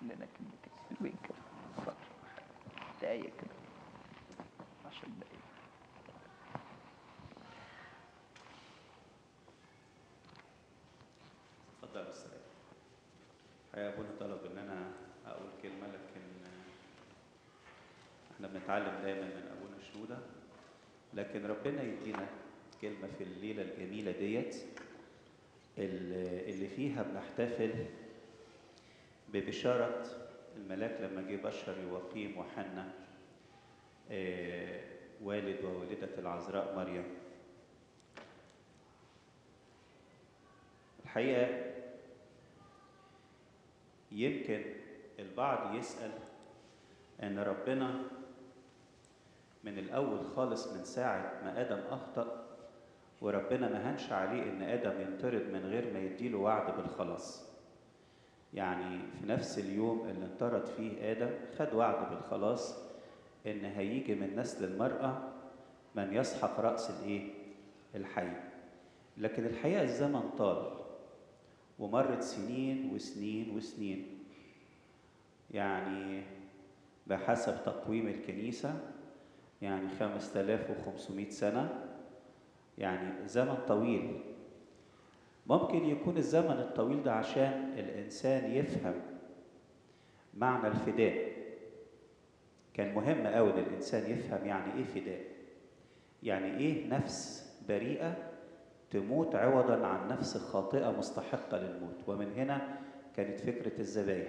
لنا كلمتين حلوين كده اتفضل. دقايق كده عشر دقايق اتفضل يا استاذ الحقيقه ابونا طلب ان انا اقول كلمه لكن احنا بنتعلم دايما من ابونا شنوده لكن ربنا يدينا كلمه في الليله الجميله ديت اللي اللي فيها بنحتفل ببشاره الملاك لما جه بشر يوقيم وحنا آه، والد ووالده العذراء مريم الحقيقه يمكن البعض يسأل أن ربنا من الأول خالص من ساعة ما آدم أخطأ وربنا ما هنش عليه إن آدم ينطرد من غير ما يديله وعد بالخلاص يعني في نفس اليوم اللي انطرد فيه آدم خد وعد بالخلاص إن هيجي من نسل المرأة من يسحق رأس الإيه؟ الحي لكن الحقيقة الزمن طال ومرت سنين وسنين وسنين يعني بحسب تقويم الكنيسة يعني 5500 سنة يعني زمن طويل ممكن يكون الزمن الطويل ده عشان الإنسان يفهم معنى الفداء كان مهم قوي ان الانسان يفهم يعني ايه فداء يعني ايه نفس بريئه تموت عوضا عن نفس خاطئه مستحقه للموت ومن هنا كانت فكره الذبايح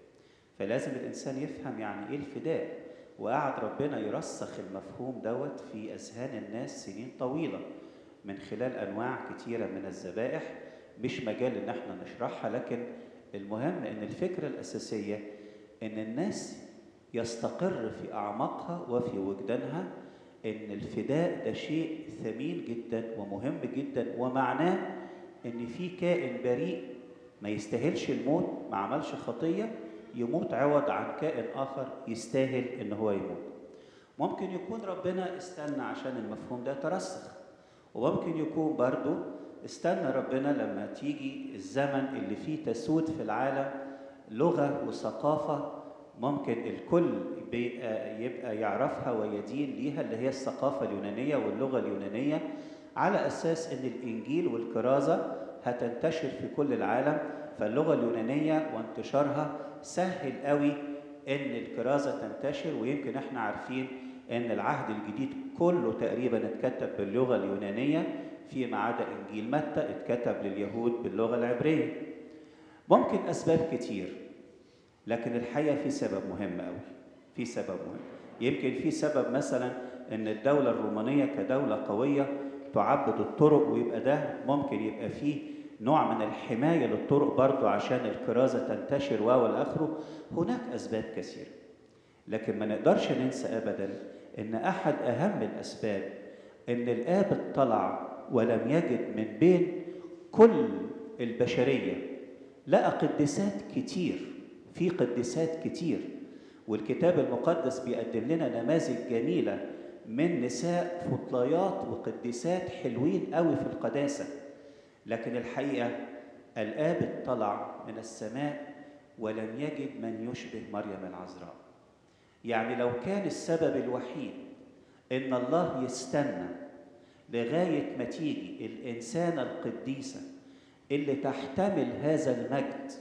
فلازم الانسان يفهم يعني ايه الفداء وقعد ربنا يرسخ المفهوم دوت في اذهان الناس سنين طويله من خلال انواع كتيره من الذبائح مش مجال ان احنا نشرحها لكن المهم ان الفكره الاساسيه ان الناس يستقر في اعماقها وفي وجدانها ان الفداء ده شيء ثمين جدا ومهم جدا ومعناه ان في كائن بريء ما يستاهلش الموت ما عملش خطيه يموت عوض عن كائن اخر يستاهل ان هو يموت ممكن يكون ربنا استنى عشان المفهوم ده يترسخ وممكن يكون برضو استنى ربنا لما تيجي الزمن اللي فيه تسود في العالم لغه وثقافه ممكن الكل بيبقى يبقى يعرفها ويدين ليها اللي هي الثقافة اليونانية واللغة اليونانية على أساس أن الإنجيل والكرازة هتنتشر في كل العالم فاللغة اليونانية وانتشارها سهل قوي أن الكرازة تنتشر ويمكن احنا عارفين أن العهد الجديد كله تقريبا اتكتب باللغة اليونانية فيما عدا إنجيل متى اتكتب لليهود باللغة العبرية ممكن أسباب كتير لكن الحقيقه في سبب مهم قوي في سبب مهم يمكن في سبب مثلا ان الدوله الرومانيه كدوله قويه تعبد الطرق ويبقى ده ممكن يبقى فيه نوع من الحمايه للطرق برضه عشان الكرازه تنتشر و اخره هناك اسباب كثيره لكن ما نقدرش ننسى ابدا ان احد اهم الاسباب ان الاب اطلع ولم يجد من بين كل البشريه لقى قديسات كتير في قديسات كتير والكتاب المقدس بيقدم لنا نماذج جميلة من نساء فضليات وقديسات حلوين قوي في القداسة لكن الحقيقة الآب اطلع من السماء ولم يجد من يشبه مريم العذراء يعني لو كان السبب الوحيد إن الله يستنى لغاية ما تيجي الإنسانة القديسة اللي تحتمل هذا المجد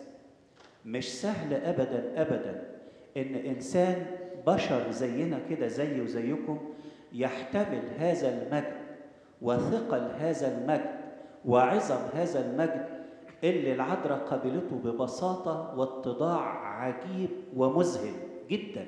مش سهل ابدا ابدا ان انسان بشر زينا كده زي وزيكم يحتمل هذا المجد وثقل هذا المجد وعظم هذا المجد اللي العذراء قبلته ببساطه واتضاع عجيب ومذهل جدا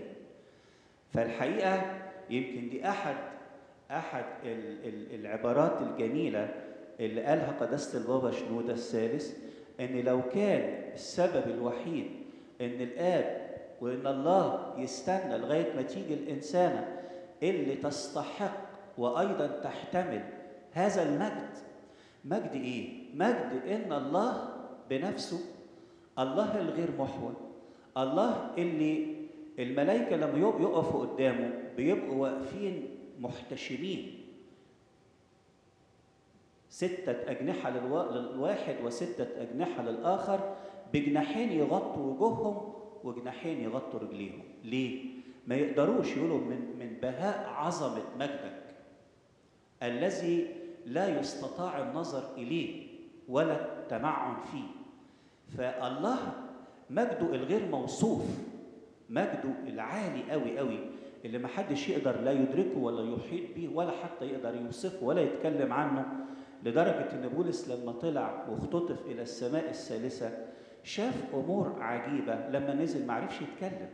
فالحقيقه يمكن دي احد احد العبارات الجميله اللي قالها قداسه البابا شنوده الثالث ان لو كان السبب الوحيد ان الاب وان الله يستنى لغايه ما تيجي الانسانه اللي تستحق وايضا تحتمل هذا المجد مجد ايه مجد ان الله بنفسه الله الغير محور الله اللي الملائكه لما يقفوا قدامه بيبقوا واقفين محتشمين ستة أجنحة للواحد وستة أجنحة للآخر بجناحين يغطوا وجوههم وجناحين يغطوا رجليهم ليه ما يقدروش يقولوا من من بهاء عظمه مجدك الذي لا يستطاع النظر اليه ولا التمعن فيه فالله مجده الغير موصوف مجده العالي قوي قوي اللي ما حدش يقدر لا يدركه ولا يحيط به ولا حتى يقدر يوصفه ولا يتكلم عنه لدرجة إن بولس لما طلع واختطف إلى السماء الثالثة شاف أمور عجيبة لما نزل ما عرفش يتكلم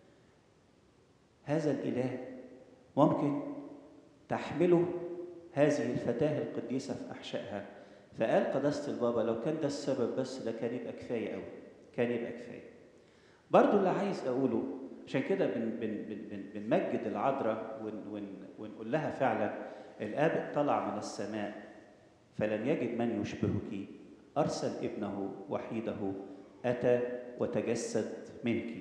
هذا الإله ممكن تحمله هذه الفتاة القديسة في أحشائها فقال قداسة البابا لو كان ده السبب بس ده كان يبقى كفاية قوي كان يبقى كفاية برضو اللي عايز أقوله عشان كده بن بن بن بن بنمجد العذراء ون ون ونقول لها فعلا الآب طلع من السماء فلم يجد من يشبهك أرسل ابنه وحيده أتى وتجسد منك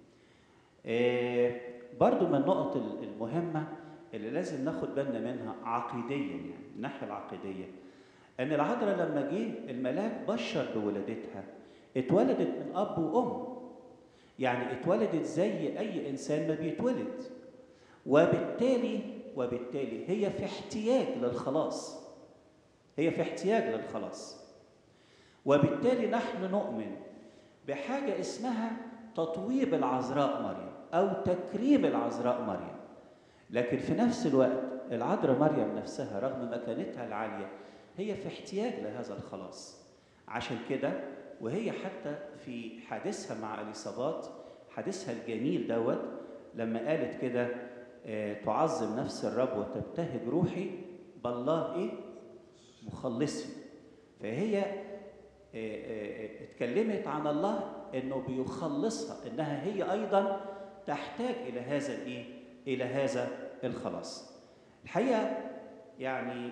آه برضو من النقط المهمة اللي لازم ناخد بالنا منها عقيديا يعني الناحية العقيدية أن العذراء لما جه الملاك بشر بولادتها اتولدت من أب وأم يعني اتولدت زي أي إنسان ما بيتولد وبالتالي وبالتالي هي في احتياج للخلاص هي في احتياج للخلاص وبالتالي نحن نؤمن بحاجة اسمها تطويب العذراء مريم أو تكريم العذراء مريم لكن في نفس الوقت العذراء مريم نفسها رغم مكانتها العالية هي في احتياج لهذا الخلاص عشان كده وهي حتى في حادثها مع اليصابات حادثها الجميل دوت لما قالت كده آه تعظم نفس الرب وتبتهج روحي بالله ايه مخلصي فهي آه آه اتكلمت عن الله انه بيخلصها انها هي ايضا تحتاج الى هذا الايه الى هذا الخلاص الحقيقه يعني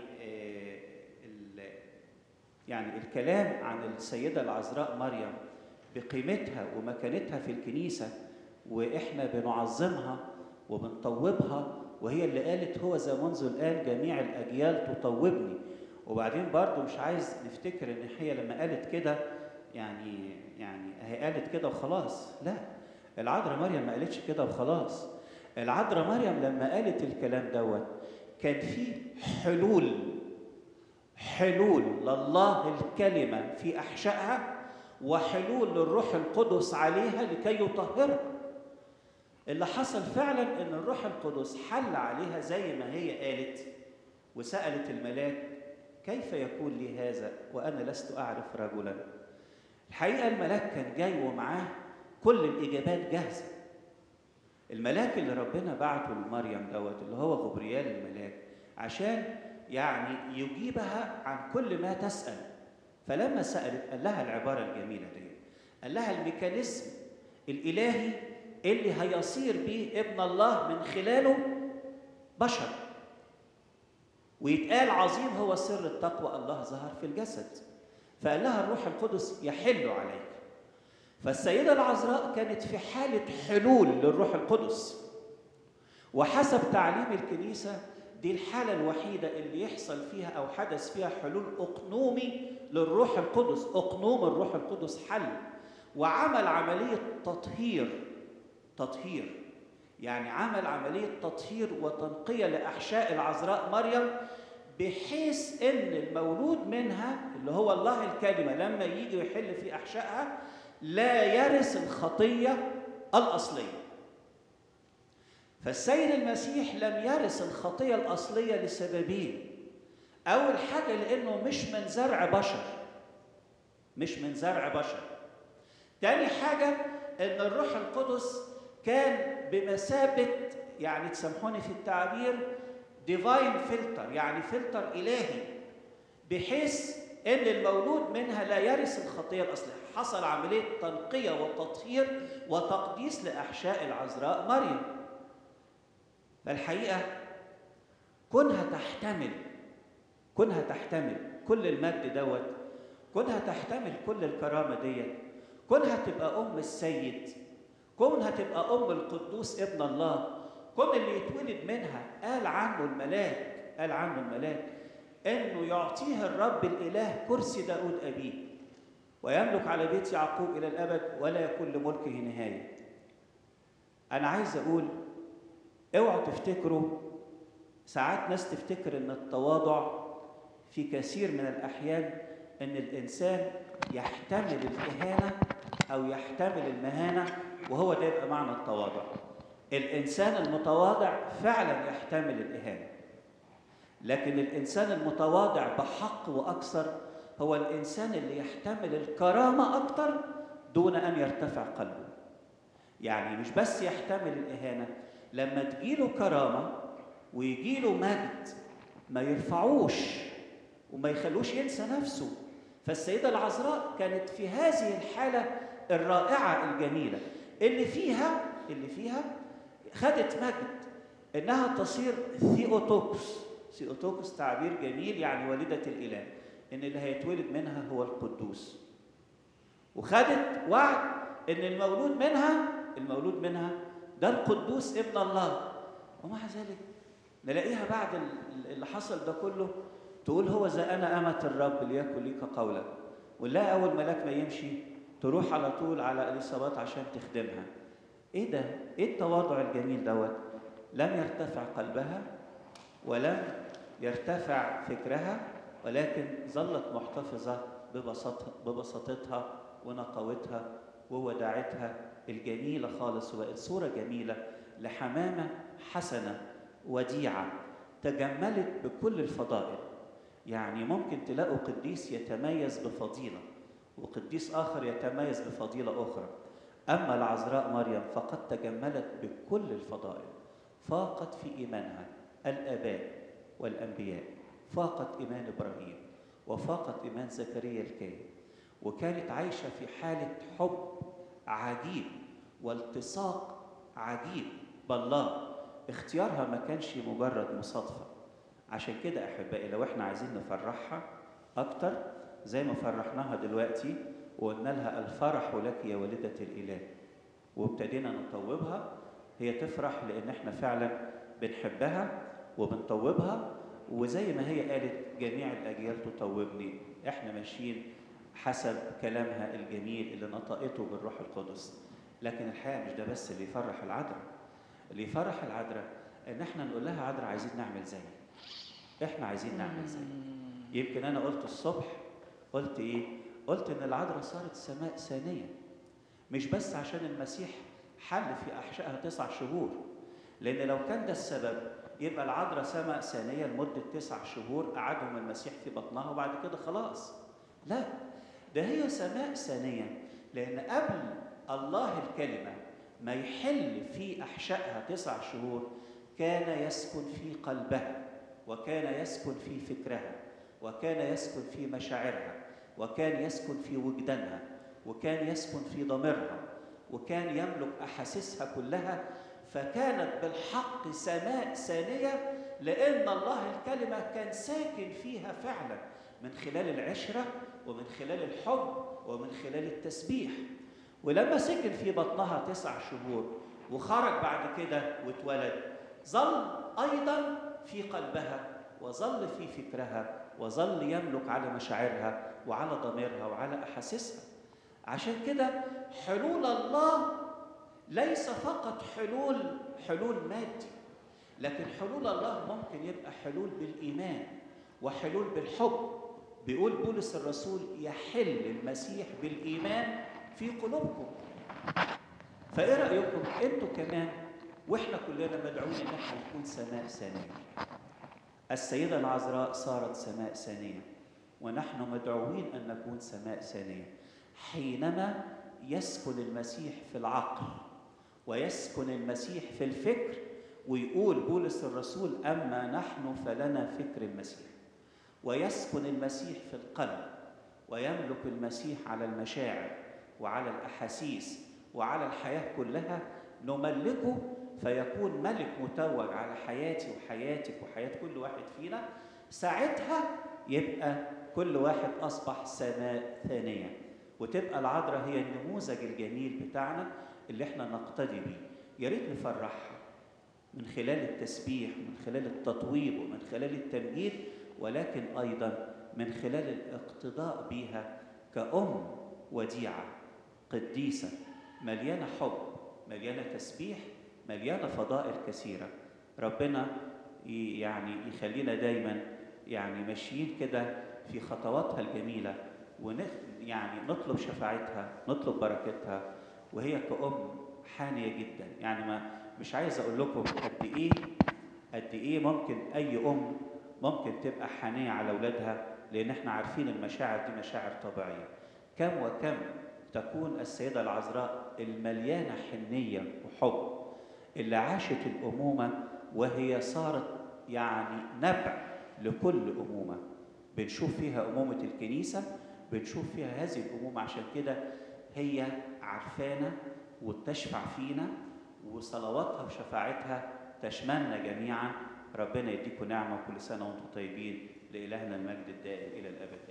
يعني الكلام عن السيده العذراء مريم بقيمتها ومكانتها في الكنيسه واحنا بنعظمها وبنطوبها وهي اللي قالت هو ذا منذ الان جميع الاجيال تطوبني وبعدين برضو مش عايز نفتكر ان هي لما قالت كده يعني يعني هي قالت كده وخلاص لا العذراء مريم ما قالتش كده وخلاص العذراء مريم لما قالت الكلام دوت كان في حلول حلول لله الكلمة في أحشائها وحلول للروح القدس عليها لكي يطهرها اللي حصل فعلا ان الروح القدس حل عليها زي ما هي قالت وسألت الملاك كيف يكون لي هذا وأنا لست أعرف رجلا الحقيقة الملاك كان جاي ومعاه كل الإجابات جاهزة الملاك اللي ربنا بعته لمريم دوت اللي هو غبريال الملاك عشان يعني يجيبها عن كل ما تسأل فلما سألت قال لها العبارة الجميلة دي قال لها الميكانيزم الإلهي اللي هيصير به ابن الله من خلاله بشر ويتقال عظيم هو سر التقوى الله ظهر في الجسد فقال لها الروح القدس يحل عليك فالسيدة العذراء كانت في حالة حلول للروح القدس وحسب تعليم الكنيسة دي الحالة الوحيدة اللي يحصل فيها أو حدث فيها حلول أقنومي للروح القدس أقنوم الروح القدس حل وعمل عملية تطهير تطهير يعني عمل عملية تطهير وتنقية لأحشاء العذراء مريم بحيث ان المولود منها اللي هو الله الكلمه لما يجي يحل في احشائها لا يرث الخطيه الاصليه فالسيد المسيح لم يرث الخطيه الاصليه لسببين اول حاجه لانه مش من زرع بشر مش من زرع بشر تاني حاجه ان الروح القدس كان بمثابه يعني تسامحوني في التعبير ديفاين فلتر يعني فلتر إلهي بحيث إن المولود منها لا يرث الخطية الأصلية حصل عملية تنقية وتطهير وتقديس لأحشاء العذراء مريم فالحقيقة كونها تحتمل كونها تحتمل كل المجد دوت كونها تحتمل كل الكرامة ديت كونها تبقى أم السيد كونها تبقى أم القدوس ابن الله كون اللي يتولد منها قال عنه الملاك قال عنه الملاك انه يعطيه الرب الاله كرسي داود ابيه ويملك على بيت يعقوب الى الابد ولا يكون لملكه نهايه انا عايز اقول اوعوا تفتكروا ساعات ناس تفتكر ان التواضع في كثير من الاحيان ان الانسان يحتمل الاهانه او يحتمل المهانه وهو ده يبقى معنى التواضع الانسان المتواضع فعلا يحتمل الاهانه لكن الانسان المتواضع بحق واكثر هو الانسان اللي يحتمل الكرامه اكثر دون ان يرتفع قلبه يعني مش بس يحتمل الاهانه لما تجيله كرامه ويجيله مجد ما يرفعوش وما يخلوش ينسى نفسه فالسيده العذراء كانت في هذه الحاله الرائعه الجميله اللي فيها اللي فيها خدت مجد انها تصير ثيوتوكس ثيوتوكس تعبير جميل يعني والده الاله ان اللي هيتولد منها هو القدوس وخدت وعد ان المولود منها المولود منها ده القدوس ابن الله ومع ذلك نلاقيها بعد اللي حصل ده كله تقول هو ذا انا امه الرب ليكن ليك قولا ونلاقي اول ملاك ما يمشي تروح على طول على اليصابات عشان تخدمها ايه ده ايه التواضع الجميل دوت لم يرتفع قلبها ولم يرتفع فكرها ولكن ظلت محتفظه ببساطتها ببساطتها ونقاوتها ووداعتها الجميله خالص وبقت صوره جميله لحمامه حسنه وديعه تجملت بكل الفضائل يعني ممكن تلاقوا قديس يتميز بفضيله وقديس اخر يتميز بفضيله اخرى اما العذراء مريم فقد تجملت بكل الفضائل فاقت في ايمانها الاباء والانبياء فاقت ايمان ابراهيم وفاقت ايمان زكريا الكاهن وكانت عايشه في حاله حب عجيب والتصاق عجيب بالله اختيارها ما كانش مجرد مصادفه عشان كده احبائي لو احنا عايزين نفرحها اكتر زي ما فرحناها دلوقتي وقلنا لها الفرح لك يا والده الاله وابتدينا نطوبها هي تفرح لان احنا فعلا بنحبها وبنطوبها وزي ما هي قالت جميع الاجيال تطوبني احنا ماشيين حسب كلامها الجميل اللي نطقته بالروح القدس لكن الحقيقه مش ده بس اللي يفرح العذراء اللي يفرح العذراء ان احنا نقول لها عذراء عايزين نعمل زيك احنا عايزين نعمل زيك يمكن انا قلت الصبح قلت ايه قلت ان العذراء صارت سماء ثانيه مش بس عشان المسيح حل في احشائها تسع شهور لان لو كان ده السبب يبقى العذراء سماء ثانيه لمده تسع شهور قعدهم المسيح في بطنها وبعد كده خلاص لا ده هي سماء ثانيه لان قبل الله الكلمه ما يحل في احشائها تسع شهور كان يسكن في قلبها وكان يسكن في فكرها وكان يسكن في مشاعرها وكان يسكن في وجدانها وكان يسكن في ضميرها وكان يملك احاسيسها كلها فكانت بالحق سماء ثانيه لان الله الكلمه كان ساكن فيها فعلا من خلال العشره ومن خلال الحب ومن خلال التسبيح ولما سكن في بطنها تسع شهور وخرج بعد كده واتولد ظل ايضا في قلبها وظل في فكرها وظل يملك على مشاعرها وعلى ضميرها وعلى احاسيسها عشان كده حلول الله ليس فقط حلول حلول مادي لكن حلول الله ممكن يبقى حلول بالايمان وحلول بالحب بيقول بولس الرسول يحل المسيح بالايمان في قلوبكم فايه رايكم انتوا كمان واحنا كلنا مدعوين ان احنا نكون سماء ثانيه السيده العذراء صارت سماء ثانيه ونحن مدعوين ان نكون سماء ثانيه حينما يسكن المسيح في العقل ويسكن المسيح في الفكر ويقول بولس الرسول اما نحن فلنا فكر المسيح ويسكن المسيح في القلب ويملك المسيح على المشاعر وعلى الاحاسيس وعلى الحياه كلها نملكه فيكون ملك متوج على حياتي وحياتك وحياه كل واحد فينا ساعتها يبقى كل واحد اصبح سماء ثانيه وتبقى العذراء هي النموذج الجميل بتاعنا اللي احنا نقتدي بيه يا ريت نفرحها من خلال التسبيح ومن خلال التطويب ومن خلال التمجيد ولكن ايضا من خلال الاقتداء بها كأم وديعة قديسة مليانة حب مليانة تسبيح مليانة فضائل كثيرة ربنا ي- يعني يخلينا دايما يعني ماشيين كده في خطواتها الجميلة ونخ يعني نطلب شفاعتها نطلب بركتها وهي كأم حانية جدا يعني ما مش عايز أقول لكم قد إيه قد إيه ممكن أي أم ممكن تبقى حانية على أولادها لأن إحنا عارفين المشاعر دي مشاعر طبيعية كم وكم تكون السيدة العذراء المليانة حنية وحب اللي عاشت الأمومة وهي صارت يعني نبع لكل أمومة بنشوف فيها أمومة الكنيسة بنشوف فيها هذه الأمومة عشان كده هي عارفانا وتشفع فينا وصلواتها وشفاعتها تشملنا جميعا ربنا يديكم نعمة كل سنة وانتم طيبين لإلهنا المجد الدائم إلى الأبد